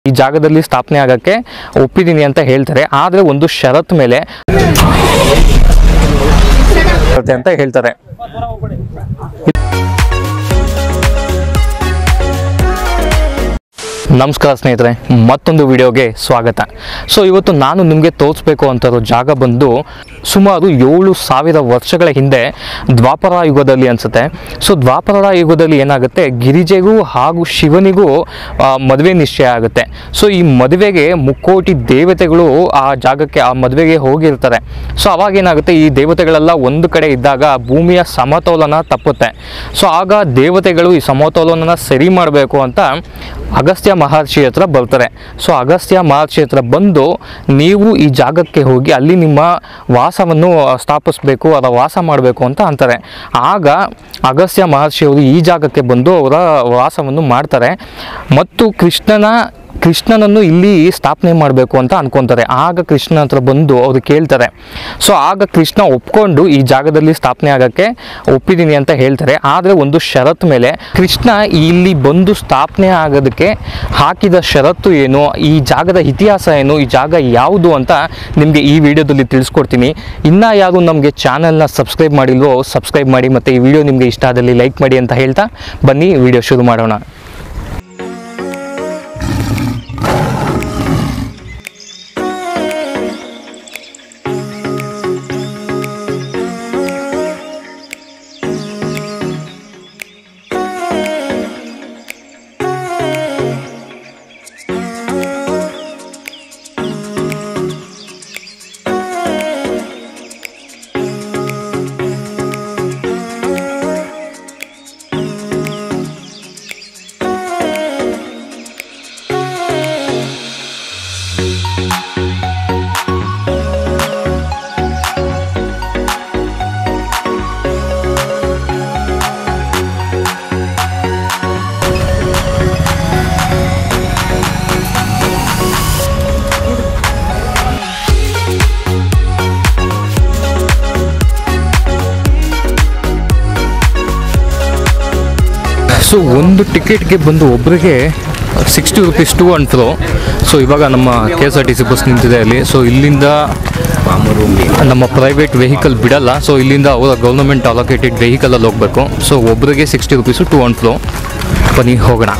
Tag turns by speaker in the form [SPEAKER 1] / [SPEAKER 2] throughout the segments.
[SPEAKER 1] ಈ ಜಾಗದಲ್ಲಿ ಸ್ಥಾಪನೆ ಆಗಕ್ಕೆ ಒಪ್ಪಿದ್ದೀನಿ ಅಂತ ಹೇಳ್ತಾರೆ ಆದರೆ ಒಂದು ಷರತ್ ಮೇಲೆ ಅಂತ ಹೇಳ್ತಾರೆ ನಮಸ್ಕಾರ ಸ್ನೇಹಿತರೆ ಮತ್ತೊಂದು ವಿಡಿಯೋಗೆ ಸ್ವಾಗತ ಸೊ ಇವತ್ತು ನಾನು ನಿಮಗೆ ತೋರಿಸ್ಬೇಕು ಅಂತ ಇರೋ ಜಾಗ ಬಂದು ಸುಮಾರು ಏಳು ಸಾವಿರ ವರ್ಷಗಳ ಹಿಂದೆ ದ್ವಾಪರ ಯುಗದಲ್ಲಿ ಅನಿಸುತ್ತೆ ಸೊ ದ್ವಾಪರ ಯುಗದಲ್ಲಿ ಏನಾಗುತ್ತೆ ಗಿರಿಜೆಗೂ ಹಾಗೂ ಶಿವನಿಗೂ ಆ, ಮದುವೆ ನಿಶ್ಚಯ ಆಗುತ್ತೆ ಸೊ ಈ ಮದುವೆಗೆ ಮುಕ್ಕೋಟಿ ದೇವತೆಗಳು ಆ ಜಾಗಕ್ಕೆ ಆ ಮದುವೆಗೆ ಹೋಗಿರ್ತಾರೆ ಸೊ ಅವಾಗ ಏನಾಗುತ್ತೆ ಈ ದೇವತೆಗಳೆಲ್ಲ ಒಂದು ಕಡೆ ಇದ್ದಾಗ ಭೂಮಿಯ ಸಮತೋಲನ ತಪ್ಪುತ್ತೆ ಸೊ ಆಗ ದೇವತೆಗಳು ಈ ಸಮತೋಲನನ ಸರಿ ಮಾಡಬೇಕು ಅಂತ ಅಗಸ್ತ್ಯ ಮಹರ್ಷಿ ಹತ್ರ ಬರ್ತಾರೆ ಸೊ ಅಗಸ್ತ್ಯ ಮಹರ್ಷಿ ಹತ್ರ ಬಂದು ನೀವು ಈ ಜಾಗಕ್ಕೆ ಹೋಗಿ ಅಲ್ಲಿ ನಿಮ್ಮ ವಾಸವನ್ನು ಸ್ಥಾಪಿಸಬೇಕು ಅದರ ವಾಸ ಮಾಡಬೇಕು ಅಂತ ಅಂತಾರೆ ಆಗ ಅಗಸ್ತ್ಯ ಮಹರ್ಷಿಯವರು ಈ ಜಾಗಕ್ಕೆ ಬಂದು ಅವರ ವಾಸವನ್ನು ಮಾಡ್ತಾರೆ ಮತ್ತು ಕೃಷ್ಣನ ಕೃಷ್ಣನನ್ನು ಇಲ್ಲಿ ಸ್ಥಾಪನೆ ಮಾಡಬೇಕು ಅಂತ ಅನ್ಕೊಂತಾರೆ ಆಗ ಕೃಷ್ಣ ಹತ್ರ ಬಂದು ಅವರು ಕೇಳ್ತಾರೆ ಸೊ ಆಗ ಕೃಷ್ಣ ಒಪ್ಕೊಂಡು ಈ ಜಾಗದಲ್ಲಿ ಸ್ಥಾಪನೆ ಆಗಕ್ಕೆ ಒಪ್ಪಿದ್ದೀನಿ ಅಂತ ಹೇಳ್ತಾರೆ ಆದರೆ ಒಂದು ಷರತ್ತು ಮೇಲೆ ಕೃಷ್ಣ ಇಲ್ಲಿ ಬಂದು ಸ್ಥಾಪನೆ ಆಗೋದಕ್ಕೆ ಹಾಕಿದ ಷರತ್ತು ಏನು ಈ ಜಾಗದ ಇತಿಹಾಸ ಏನು ಈ ಜಾಗ ಯಾವುದು ಅಂತ ನಿಮಗೆ ಈ ವಿಡಿಯೋದಲ್ಲಿ ತಿಳಿಸ್ಕೊಡ್ತೀನಿ ಇನ್ನು ಯಾರು ನಮಗೆ ಚಾನಲ್ನ ಸಬ್ಸ್ಕ್ರೈಬ್ ಮಾಡಿಲ್ವೋ ಸಬ್ಸ್ಕ್ರೈಬ್ ಮಾಡಿ ಮತ್ತು ಈ ವಿಡಿಯೋ ನಿಮಗೆ ಇಷ್ಟ ಆದಲ್ಲಿ ಲೈಕ್ ಮಾಡಿ ಅಂತ ಹೇಳ್ತಾ ಬನ್ನಿ ವಿಡಿಯೋ ಶುರು ಮಾಡೋಣ ಸೊ ಒಂದು ಟಿಕೆಟ್ಗೆ ಬಂದು ಒಬ್ಬರಿಗೆ sixty rupees to and fro so ಇವಾಗ ನಮ್ಮ K S R T C bus ನಿಂತಿದೆ ಅಲ್ಲಿ ಸೊ ಇಲ್ಲಿಂದ ನಮ್ಮ ಪ್ರೈವೇಟ್ ವೆಹಿಕಲ್ ಬಿಡಲ್ಲ ಸೊ ಇಲ್ಲಿಂದ ಅವರ ಗೌರ್ಮೆಂಟ್ ಅಲೋಕೇಟೆಡ್ ವೆಹಿಕಲಲ್ಲಿ ಹೋಗಬೇಕು ಸೊ ಒಬ್ಬರಿಗೆ sixty rupees to and fro ಬನ್ನಿ ಹೋಗೋಣ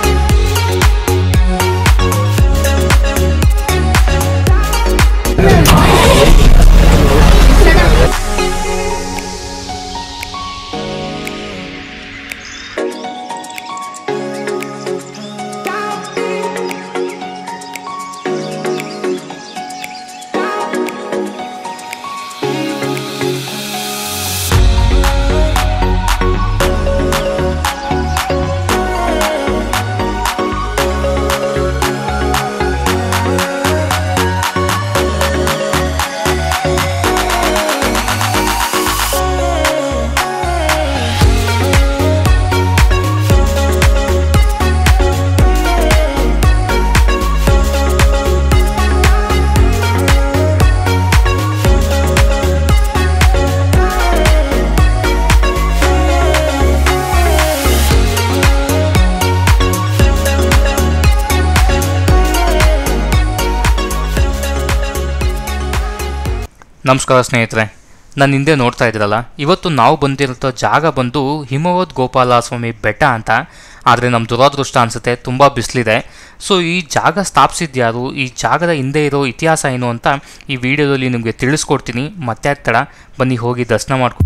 [SPEAKER 1] ನಮಸ್ಕಾರ ಸ್ನೇಹಿತರೆ ನಾನು ಹಿಂದೆ ನೋಡ್ತಾ ಇದ್ರಲ್ಲ ಇವತ್ತು ನಾವು ಬಂದಿರೋ ಜಾಗ ಬಂದು ಹಿಮವದ್ ಗೋಪಾಲ ಸ್ವಾಮಿ ಬೆಟ್ಟ ಅಂತ ಆದರೆ ನಮ್ಮ ದುರಾದೃಷ್ಟ ಅನಿಸುತ್ತೆ ತುಂಬ ಬಿಸಿಲಿದೆ ಸೊ ಈ ಜಾಗ ಸ್ಥಾಪಿಸಿದ್ಯಾರು ಈ ಜಾಗದ ಹಿಂದೆ ಇರೋ ಇತಿಹಾಸ ಏನು ಅಂತ ಈ ವಿಡಿಯೋದಲ್ಲಿ ನಿಮಗೆ ತಿಳಿಸ್ಕೊಡ್ತೀನಿ ಮತ್ತೆ ತಡ ಬನ್ನಿ ಹೋಗಿ ದರ್ಶನ ಮಾಡ್ಕೊ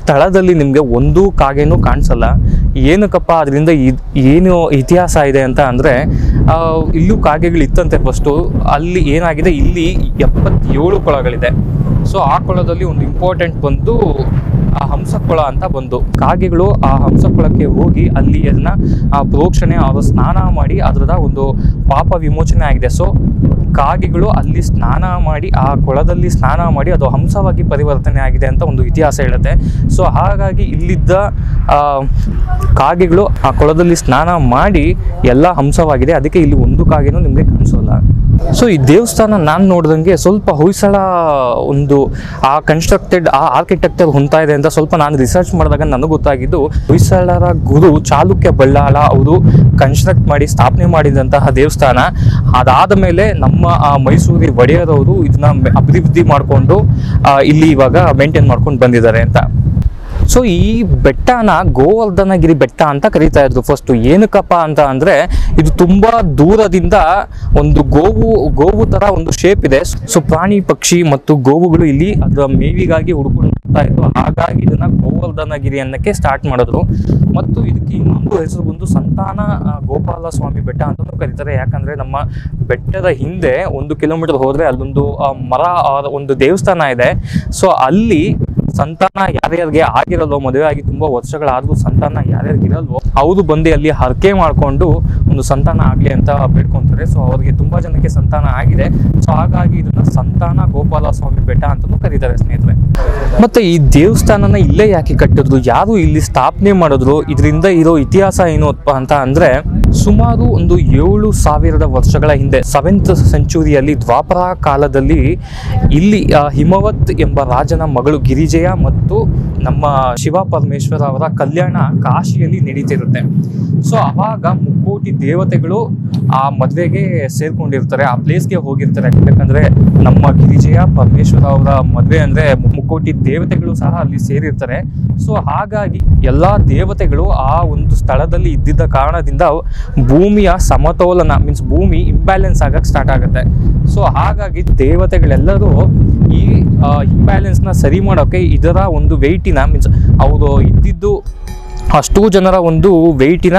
[SPEAKER 1] ಸ್ಥಳದಲ್ಲಿ ನಿಮಗೆ ಒಂದು ಕಾಗೆನೂ ಕಾಣಿಸಲ್ಲ ಏನಕ್ಕಪ್ಪ ಅದರಿಂದ ಏನು ಇತಿಹಾಸ ಇದೆ ಅಂತ ಅಂದರೆ ಇಲ್ಲೂ ಕಾಗೆಗಳು ಇತ್ತಂತೆ ಫಸ್ಟು ಅಲ್ಲಿ ಏನಾಗಿದೆ ಇಲ್ಲಿ ಎಪ್ಪತ್ತೇಳು ಕೊಳಗಳಿದೆ ಸೊ ಆ ಕೊಳದಲ್ಲಿ ಒಂದು ಇಂಪಾರ್ಟೆಂಟ್ ಬಂದು ಆ ಹಂಸಕೊಳ ಅಂತ ಬಂದು ಕಾಗೆಗಳು ಆ ಹಂಸಕೊಳಕ್ಕೆ ಹೋಗಿ ಅಲ್ಲಿ ಅದನ್ನ ಆ ಪ್ರೋಕ್ಷಣೆ ಅವರು ಸ್ನಾನ ಮಾಡಿ ಅದರದ ಒಂದು ಪಾಪ ವಿಮೋಚನೆ ಆಗಿದೆ ಸೊ ಕಾಗೆಗಳು ಅಲ್ಲಿ ಸ್ನಾನ ಮಾಡಿ ಆ ಕೊಳದಲ್ಲಿ ಸ್ನಾನ ಮಾಡಿ ಅದು ಹಂಸವಾಗಿ ಪರಿವರ್ತನೆ ಆಗಿದೆ ಅಂತ ಒಂದು ಇತಿಹಾಸ ಹೇಳುತ್ತೆ ಸೊ ಹಾಗಾಗಿ ಇಲ್ಲಿದ್ದ ಆ, ಕಾಗೆಗಳು ಆ ಕೊಳದಲ್ಲಿ ಸ್ನಾನ ಮಾಡಿ ಎಲ್ಲ ಹಂಸವಾಗಿದೆ ಅದಕ್ಕೆ ಇಲ್ಲಿ ಒಂದು ಕಾಗೆನೂ ನಿಮಗೆ ಕಾಣಿಸೋಲ್ಲ ಸೊ ಈ ದೇವಸ್ಥಾನ ನಾನು ನೋಡ್ದಂಗೆ ಸ್ವಲ್ಪ ಹೊಯ್ಸಳ ಒಂದು ಆ ಕನ್ಸ್ಟ್ರಕ್ಟೆಡ್ ಆ ಆರ್ಕಿಟೆಕ್ಚರ್ ಹೊಂತಾ ಇದೆ ಅಂತ ಸ್ವಲ್ಪ ನಾನು ರಿಸರ್ಚ್ ಮಾಡಿದಾಗ ನನಗೆ ಗೊತ್ತಾಗಿದ್ದು ಹೊಯ್ಸಳರ ಗುರು ಚಾಲುಕ್ಯ ಬಳ್ಳಾಳ ಅವರು ಕನ್ಸ್ಟ್ರಕ್ಟ್ ಮಾಡಿ ಸ್ಥಾಪನೆ ಮಾಡಿದಂತಹ ದೇವಸ್ಥಾನ ಅದಾದ ಮೇಲೆ ನಮ್ಮ ಆ ಮೈಸೂರಿ ಒಡೆಯರವರು ಇದನ್ನ ಮೆ- ಅಭಿವೃದ್ಧಿ ಮಾಡಿಕೊಂಡು ಇಲ್ಲಿ ಇವಾಗ ಮೇಂಟೈನ್ ಮಾಡ್ಕೊಂಡು ಬಂದಿದ್ದಾರೆ ಅಂತ ಸೊ ಈ ಬೆಟ್ಟನ ಗೋವರ್ಧನಗಿರಿ ಬೆಟ್ಟ ಅಂತ ಕರೀತಾ ಇದ್ರು ಫಸ್ಟ್ ಏನಕ್ಕಪ್ಪ ಅಂತ ಅಂದ್ರೆ ಇದು ತುಂಬಾ ದೂರದಿಂದ ಒಂದು ಗೋವು ಗೋವು ತರ ಒಂದು ಶೇಪ್ ಇದೆ ಸೊ ಪ್ರಾಣಿ ಪಕ್ಷಿ ಮತ್ತು ಗೋವುಗಳು ಇಲ್ಲಿ ಅದರ ಮೇವಿಗಾಗಿ ಹುಡ್ಕೊಂಡು ಬರ್ತಾ ಇತ್ತು ಹಾಗಾಗಿ ಇದನ್ನ ಗೋವರ್ಧನಗಿರಿ ಅನ್ನಕ್ಕೆ ಸ್ಟಾರ್ಟ್ ಮಾಡಿದ್ರು ಮತ್ತು ಇದಕ್ಕೆ ಇನ್ನೊಂದು ಹೆಸರು ಬಂದು ಸಂತಾನ ಆ, ಗೋಪಾಲ ಸ್ವಾಮಿ ಬೆಟ್ಟ ಅಂತಲೂ ಕರೀತಾರೆ ಯಾಕಂದ್ರೆ ನಮ್ಮ ಬೆಟ್ಟದ ಹಿಂದೆ ಒಂದು ಕಿಲೋಮೀಟರ್ ಹೋದ್ರೆ ಅಲ್ಲೊಂದು ಆ, ಮರ ಆ, ಒಂದು ದೇವಸ್ಥಾನ ಇದೆ ಸೊ ಅಲ್ಲಿ ಸಂತಾನ ಯಾರ್ಯಾರಿಗೆ ಆಗಿರಲ್ವೋ ಮದುವೆ ಆಗಿ ತುಂಬಾ ವರ್ಷಗಳಾದ್ರೂ ಸಂತಾನ ಯಾರ್ಯಾರಿಗೆ ಇರಲ್ವೋ ಅವರು ಬಂದು ಅಲ್ಲಿ ಹರಕೆ ಮಾಡ್ಕೊಂಡು ಒಂದು ಸಂತಾನ ಆಗ್ಲಿ ಅಂತ ಬೇಡ್ಕೊಂತಾರೆ ಸೊ ಅವ್ರಿಗೆ ತುಂಬಾ ಜನಕ್ಕೆ ಸಂತಾನ ಆಗಿದೆ ಸೊ ಹಾಗಾಗಿ ಇದನ್ನ ಸಂತಾನ ಗೋಪಾಲ ಸ್ವಾಮಿ ಬೆಟ್ಟ ಅಂತಾನೂ ಕರೀತಾರೆ ಸ್ನೇಹಿತರೆ ಮತ್ತೆ ಈ ದೇವಸ್ಥಾನನ ಇಲ್ಲೇ ಯಾಕೆ ಕಟ್ಟಿದ್ರು ಯಾರು ಇಲ್ಲಿ ಸ್ಥಾಪನೆ ಮಾಡಿದ್ರು ಇದರಿಂದ ಇರೋ ಇತಿಹಾಸ ಏನು ಅಪ್ಪ ಅಂತ ಅಂದ್ರೆ ಸುಮಾರು ಒಂದು ಏಳು ಸಾವಿರದ ವರ್ಷಗಳ ಹಿಂದೆ ಸೆವೆಂತ್ ಸೆಂಚುರಿಯಲ್ಲಿ ದ್ವಾಪರ ಕಾಲದಲ್ಲಿ ಇಲ್ಲಿ ಆ, ಹಿಮವತ್ ಎಂಬ ರಾಜನ ಮಗಳು ಗಿರಿಜಯ ಮತ್ತು ನಮ್ಮ ಶಿವ ಪರಮೇಶ್ವರ ಅವರ ಕಲ್ಯಾಣ ಕಾಶಿಯಲ್ಲಿ ನಡೀತಿರುತ್ತೆ ಸೊ ಅವಾಗ ಮುಕ್ಕೋಟಿ ದೇವತೆಗಳು ಆ ಮದುವೆಗೆ ಸೇರ್ಕೊಂಡಿರ್ತಾರೆ ಆ ಪ್ಲೇಸ್ಗೆ ಹೋಗಿರ್ತಾರೆ ಯಾಕಂದ್ರೆ ನಮ್ಮ ಗಿರಿಜಯ ಪರಮೇಶ್ವರ ಅವರ ಮದುವೆ ಅಂದ್ರೆ ಮುಕ್ಕೋಟಿ ದೇವತೆಗಳು ಸಹ ಅಲ್ಲಿ ಸೇರಿರ್ತಾರೆ ಸೊ ಹಾಗಾಗಿ ಎಲ್ಲಾ ದೇವತೆಗಳು ಆ ಒಂದು ಸ್ಥಳದಲ್ಲಿ ಇದ್ದಿದ್ದ ಕಾರಣದಿಂದ ಭೂಮಿಯ ಸಮತೋಲನ ಮೀನ್ಸ್ ಭೂಮಿ ಇಂಬ್ಯಾಲೆನ್ಸ್ ಆಗಕ್ಕೆ ಸ್ಟಾರ್ಟ್ ಆಗುತ್ತೆ ಸೊ ಹಾಗಾಗಿ ದೇವತೆಗಳೆಲ್ಲರೂ ಈ ಇಂಬ್ಯಾಲೆನ್ಸ್ ನ ಸರಿ ಮಾಡೋಕೆ ಇದರ ಒಂದು ವೆಯ್ಟಿನ ಮೀನ್ಸ್ ಅವರು ಇದ್ದಿದ್ದು ಅಷ್ಟು ಜನರ ಒಂದು ವೆಯ್ಟಿನ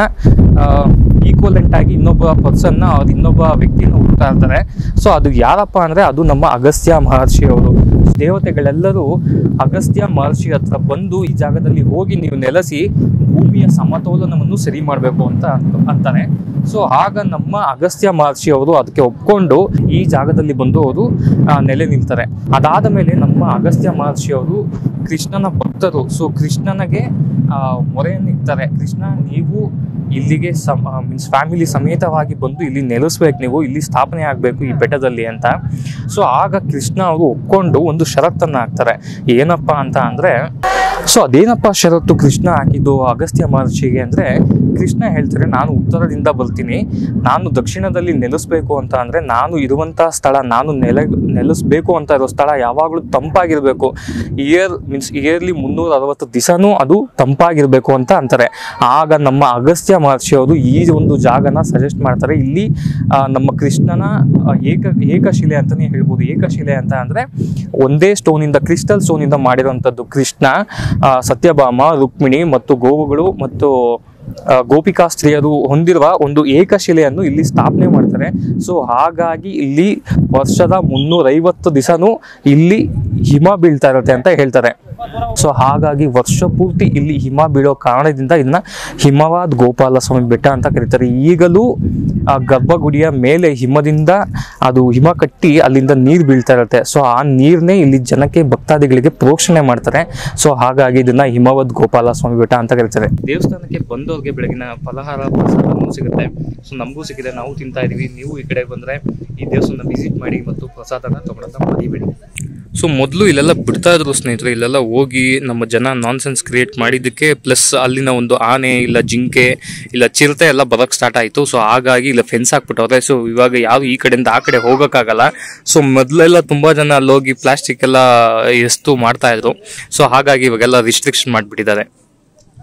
[SPEAKER 1] ಈಕ್ವಲೆಂಟ್ ಆಗಿ ಇನ್ನೊಬ್ಬ ಪರ್ಸನ್ನ ಅವ್ರು ಇನ್ನೊಬ್ಬ ವ್ಯಕ್ತಿನ ಹುಡ್ತಾ ಇರ್ತಾರೆ ಸೊ ಅದು ಯಾರಪ್ಪ ಅಂದ್ರೆ ಅದು ನಮ್ಮ ಅಗಸ್ತ್ಯ ಮಹರ್ಷಿ ಅವರು ದೇವತೆಗಳೆಲ್ಲರೂ ಅಗಸ್ತ್ಯ ಮಹರ್ಷಿ ಹತ್ರ ಬಂದು ಈ ಜಾಗದಲ್ಲಿ ಹೋಗಿ ನೀವು ನೆಲೆಸಿ ಭೂಮಿಯ ಸಮತೋಲನವನ್ನು ಸರಿ ಮಾಡಬೇಕು ಅಂತ ಅಂದ್- ಅಂತಾರೆ ಸೊ ಆಗ ನಮ್ಮ ಅಗಸ್ತ್ಯ ಮಹರ್ಷಿ ಅವರು ಅದಕ್ಕೆ ಒಪ್ಕೊಂಡು ಈ ಜಾಗದಲ್ಲಿ ಬಂದು ಅವರು ಆ, ನೆಲೆ ನಿಲ್ತಾರೆ ಅದಾದ ಮೇಲೆ ನಮ್ಮ ಅಗಸ್ತ್ಯ ಮಹರ್ಷಿ ಅವರು ಕೃಷ್ಣನ ಭಕ್ತರು ಸೊ ಕೃಷ್ಣನಿಗೆ ಆ, ಮೊರೆಯನ್ನಿಡ್ತಾರೆ ಕೃಷ್ಣ ನೀವು ಇಲ್ಲಿಗೆ ಸಮ ಮೀನ್ಸ್ ಫ್ಯಾಮಿಲಿ ಸಮೇತವಾಗಿ ಬಂದು ಇಲ್ಲಿ ನೆಲೆಸ್ಬೇಕು ನೀವು ಇಲ್ಲಿ ಸ್ಥಾಪನೆ ಆಗಬೇಕು ಈ ಬೆಟ್ಟದಲ್ಲಿ ಅಂತ ಸೊ ಆಗ ಕೃಷ್ಣ ಅವರು ಒಪ್ಕೊಂಡು ಒಂದು ಷರತ್ತನ್ನು ಹಾಕ್ತಾರೆ ಏನಪ್ಪ ಅಂತ ಅಂದರೆ ಸೊ ಅದೇನಪ್ಪ ಷರತ್ತು ಕೃಷ್ಣ ಹಾಕಿದ್ದು ಅಗಸ್ತ್ಯ ಮಹರ್ಷಿಗೆ ಅಂದರೆ ಕೃಷ್ಣ ಹೇಳ್ತಾರೆ ನಾನು ಉತ್ತರದಿಂದ ಬರ್ತೀನಿ ನಾನು ದಕ್ಷಿಣದಲ್ಲಿ ನೆಲೆಸ್ಬೇಕು ಅಂತ ಅಂದರೆ ನಾನು ಇರುವಂಥ ಸ್ಥಳ ನಾನು ನೆಲೆ ನೆಲೆಸ್ಬೇಕು ಅಂತ ಇರೋ ಸ್ಥಳ ಯಾವಾಗಲೂ ತಂಪಾಗಿರಬೇಕು ಇಯರ್ ಮೀನ್ಸ್ ಇಯರ್ಲಿ ಮುನ್ನೂರ ಅರವತ್ತು ದಿವಸನೂ ಅದು ತಂಪಾಗಿರಬೇಕು ಅಂತ ಅಂತಾರೆ ಆಗ ನಮ್ಮ ಅಗಸ್ತ್ಯ ಮಹರ್ಷಿ ಅವರು ಈ ಒಂದು ಜಾಗನ ಸಜೆಸ್ಟ್ ಮಾಡ್ತಾರೆ ಇಲ್ಲಿ ಆ, ನಮ್ಮ ಕೃಷ್ಣನ ಆ, ಏಕ ಏಕಶಿಲೆ ಅಂತಲೇ ಹೇಳ್ಬೋದು ಏಕಶಿಲೆ ಅಂತ ಅಂದರೆ ಒಂದೇ ಸ್ಟೋನಿಂದ ಕ್ರಿಸ್ಟಲ್ ಸ್ಟೋನಿಂದ ಮಾಡಿರುವಂಥದ್ದು ಕೃಷ್ಣ ಆ, ಸತ್ಯಭಾಮ ರುಕ್ಮಿಣಿ ಮತ್ತು ಗೋವುಗಳು ಮತ್ತು ಆ, ಗೋಪಿಕಾ ಸ್ತ್ರೀಯರು ಹೊಂದಿರುವ ಒಂದು ಏಕಶಿಲೆಯನ್ನು ಇಲ್ಲಿ ಸ್ಥಾಪನೆ ಮಾಡ್ತಾರೆ ಸೊ ಹಾಗಾಗಿ ಇಲ್ಲಿ ವರ್ಷದ ಮುನ್ನೂರೈವತ್ತು ದಿವಸನೂ ಇಲ್ಲಿ ಹಿಮ ಬೀಳ್ತಾ ಇರುತ್ತೆ ಅಂತ ಹೇಳ್ತಾರೆ ಸೊ ಹಾಗಾಗಿ ವರ್ಷ ಪೂರ್ತಿ ಇಲ್ಲಿ ಹಿಮ ಬೀಳೋ ಕಾರಣದಿಂದ ಇದನ್ನ ಹಿಮವಾದ್ ಗೋಪಾಲ ಸ್ವಾಮಿ ಬೆಟ್ಟ ಅಂತ ಕರೀತಾರೆ ಈಗಲೂ ಆ ಗರ್ಭಗುಡಿಯ ಮೇಲೆ ಹಿಮದಿಂದ ಅದು ಹಿಮ ಕಟ್ಟಿ ಅಲ್ಲಿಂದ ನೀರು ಬೀಳ್ತಾ ಇರುತ್ತೆ ಸೊ ಆ ನೀರನ್ನೇ ಇಲ್ಲಿ ಜನಕ್ಕೆ ಭಕ್ತಾದಿಗಳಿಗೆ ಪ್ರೋಕ್ಷಣೆ ಮಾಡ್ತಾರೆ ಸೊ ಹಾಗಾಗಿ ಇದನ್ನ ಹಿಮವದ್ ಗೋಪಾಲ ಸ್ವಾಮಿ ಬೆಟ್ಟ ಅಂತ ಕರೀತಾರೆ ದೇವಸ್ಥಾನಕ್ಕೆ ಬಂದವ್ರಿಗೆ ಬೆಳಗಿನ ಫಲಹಾರ ಪ್ರಸಾದನೂ ಸಿಗುತ್ತೆ ಸೊ ನಮಗೂ ಸಿಕ್ಕಿದೆ ನಾವು ತಿಂತಾ ಇದೀವಿ ನೀವು ಈ ಕಡೆ ಬಂದ್ರೆ ಈ ದೇವಸ್ಥಾನ ವಿಸಿಟ್ ಮಾಡಿ ಮತ್ತು ಪ್ರಸಾದನ ತಗೊಳೋದ ಮರಿಬೇಡಿ ಸೊ ಮೊದಲು ಇಲ್ಲೆಲ್ಲ ಬಿಡ್ತಾ ಇದ್ರು ಸ್ನೇಹಿತರೆ ಇಲ್ಲೆಲ್ಲ ಹೋಗಿ ನಮ್ಮ ಜನ ನಾನ್ಸೆನ್ಸ್ ಕ್ರಿಯೇಟ್ ಮಾಡಿದ್ದಕ್ಕೆ ಪ್ಲಸ್ ಅಲ್ಲಿನ ಒಂದು ಆನೆ ಇಲ್ಲ ಜಿಂಕೆ ಇಲ್ಲ ಚಿರತೆ ಎಲ್ಲ ಬರೋಕ್ಕೆ ಸ್ಟಾರ್ಟ್ ಆಯಿತು ಸೊ ಹಾಗಾಗಿ ಇಲ್ಲ ಫೆನ್ಸ್ ಹಾಕ್ಬಿಟ್ಟವ್ರೆ ಸೊ ಇವಾಗ ಯಾರು ಈ ಕಡೆಯಿಂದ ಆ ಕಡೆ ಹೋಗೋಕ್ಕಾಗಲ್ಲ ಸೊ ಮೊದಲೆಲ್ಲ ತುಂಬ ಜನ ಅಲ್ಲಿ ಹೋಗಿ ಪ್ಲಾಸ್ಟಿಕ್ ಎಲ್ಲ ಎಸ್ತು ಮಾಡ್ತಾ ಇದ್ರು ಸೊ ಹಾಗಾಗಿ ಇವಾಗೆಲ್ಲ ರಿಸ್ಟ್ರಿಕ್ಷನ್ ಮಾಡಿಬಿಟ್ಟಿದ್ದಾರೆ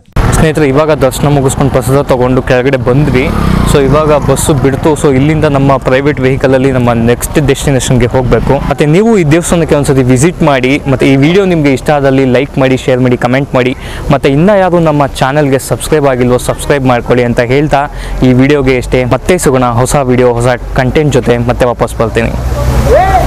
[SPEAKER 1] ಸ್ನೇಹಿತರೆ ಇವಾಗ ದರ್ಶನ ಮುಗಿಸ್ಕೊಂಡು ಪ್ರಸಾದ ತೊಗೊಂಡು ಕೆಳಗಡೆ ಬಂದ್ವಿ ಸೊ ಇವಾಗ ಬಸ್ಸು ಬಿಡ್ತು ಸೊ ಇಲ್ಲಿಂದ ನಮ್ಮ ಪ್ರೈವೇಟ್ ವೆಹಿಕಲಲ್ಲಿ ನಮ್ಮ ನೆಕ್ಸ್ಟ್ ಡೆಸ್ಟಿನೇಷನ್ಗೆ ಹೋಗಬೇಕು ಮತ್ತು ನೀವು ಈ ದೇವಸ್ಥಾನಕ್ಕೆ ಒಂದ್ಸತಿ ವಿಸಿಟ್ ಮಾಡಿ ಮತ್ತು ಈ ವಿಡಿಯೋ ನಿಮಗೆ ಇಷ್ಟ ಆದಲ್ಲಿ ಲೈಕ್ ಮಾಡಿ ಶೇರ್ ಮಾಡಿ ಕಮೆಂಟ್ ಮಾಡಿ ಮತ್ತು ಇನ್ನೂ ಯಾರು ನಮ್ಮ ಚಾನಲ್ಗೆ ಸಬ್ಸ್ಕ್ರೈಬ್ ಆಗಿಲ್ವೋ ಸಬ್ಸ್ಕ್ರೈಬ್ ಮಾಡ್ಕೊಳ್ಳಿ ಅಂತ ಹೇಳ್ತಾ ಈ ವಿಡಿಯೋಗೆ ಇಷ್ಟೇ ಮತ್ತೆ ಸಿಗೋಣ ಹೊಸ ವಿಡಿಯೋ ಹೊಸ ಕಂಟೆಂಟ್ ಜೊತೆ ಮತ್ತೆ ವಾಪಸ್ ಬರ್ತೀನಿ